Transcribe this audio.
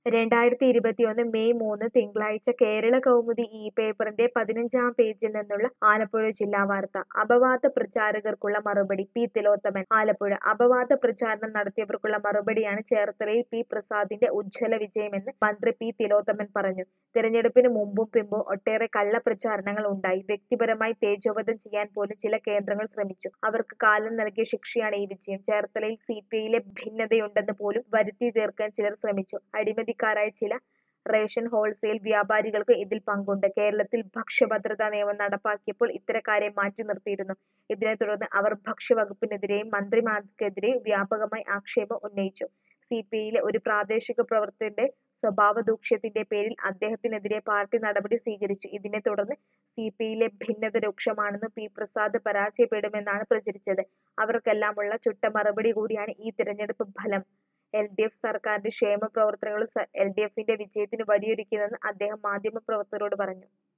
രണ്ടായിരത്തി ഇരുപത്തിയൊന്ന് മെയ് മൂന്ന് തിങ്കളാഴ്ച കേരള കൗമുദി ഈ പേപ്പറിന്റെ പതിനഞ്ചാം പേജിൽ നിന്നുള്ള ആലപ്പുഴ ജില്ലാ വാർത്ത അപവാദ പ്രചാരകർക്കുള്ള മറുപടി പി തിലോത്തമൻ ആലപ്പുഴ അപവാദ പ്രചാരണം നടത്തിയവർക്കുള്ള മറുപടിയാണ് ചേർത്തലയിൽ പി പ്രസാദിന്റെ ഉജ്ജ്വല വിജയമെന്ന് മന്ത്രി പി തിലോത്തമൻ പറഞ്ഞു തിരഞ്ഞെടുപ്പിന് മുമ്പും പിമ്പും ഒട്ടേറെ കള്ളപ്രചാരണങ്ങൾ ഉണ്ടായി വ്യക്തിപരമായി തേജോവധം ചെയ്യാൻ പോലും ചില കേന്ദ്രങ്ങൾ ശ്രമിച്ചു അവർക്ക് കാലം നൽകിയ ശിക്ഷയാണ് ഈ വിജയം ചേർത്തലയിൽ സി പി ഐയിലെ ഭിന്നതയുണ്ടെന്ന് പോലും വരുത്തി തീർക്കാൻ ചിലർ ശ്രമിച്ചു അഴിമതിക്കാരായ ചില റേഷൻ ഹോൾസെയിൽ വ്യാപാരികൾക്ക് ഇതിൽ പങ്കുണ്ട് കേരളത്തിൽ ഭക്ഷ്യഭദ്രതാ നിയമം നടപ്പാക്കിയപ്പോൾ ഇത്തരക്കാരെ മാറ്റി നിർത്തിയിരുന്നു ഇതിനെ തുടർന്ന് അവർ ഭക്ഷ്യവകുപ്പിനെതിരെയും മന്ത്രിമാർക്കെതിരെയും വ്യാപകമായി ആക്ഷേപം ഉന്നയിച്ചു സി പി ഐയിലെ ഒരു പ്രാദേശിക പ്രവർത്തകന്റെ സ്വഭാവദൂഷ്യത്തിന്റെ പേരിൽ അദ്ദേഹത്തിനെതിരെ പാർട്ടി നടപടി സ്വീകരിച്ചു ഇതിനെ തുടർന്ന് സി പി ഐയിലെ ഭിന്നത രൂക്ഷമാണെന്ന് പി പ്രസാദ് പരാജയപ്പെടുമെന്നാണ് പ്രചരിച്ചത് അവർക്കെല്ലാമുള്ള ചുട്ട മറുപടി കൂടിയാണ് ഈ തിരഞ്ഞെടുപ്പ് ഫലം എൽ ഡി എഫ് സർക്കാരിന്റെ ക്ഷേമ പ്രവർത്തനങ്ങൾ എൽ ഡി എഫിന്റെ വിജയത്തിന് വഴിയൊരുക്കിയതെന്ന് അദ്ദേഹം മാധ്യമപ്രവർത്തകരോട് പറഞ്ഞു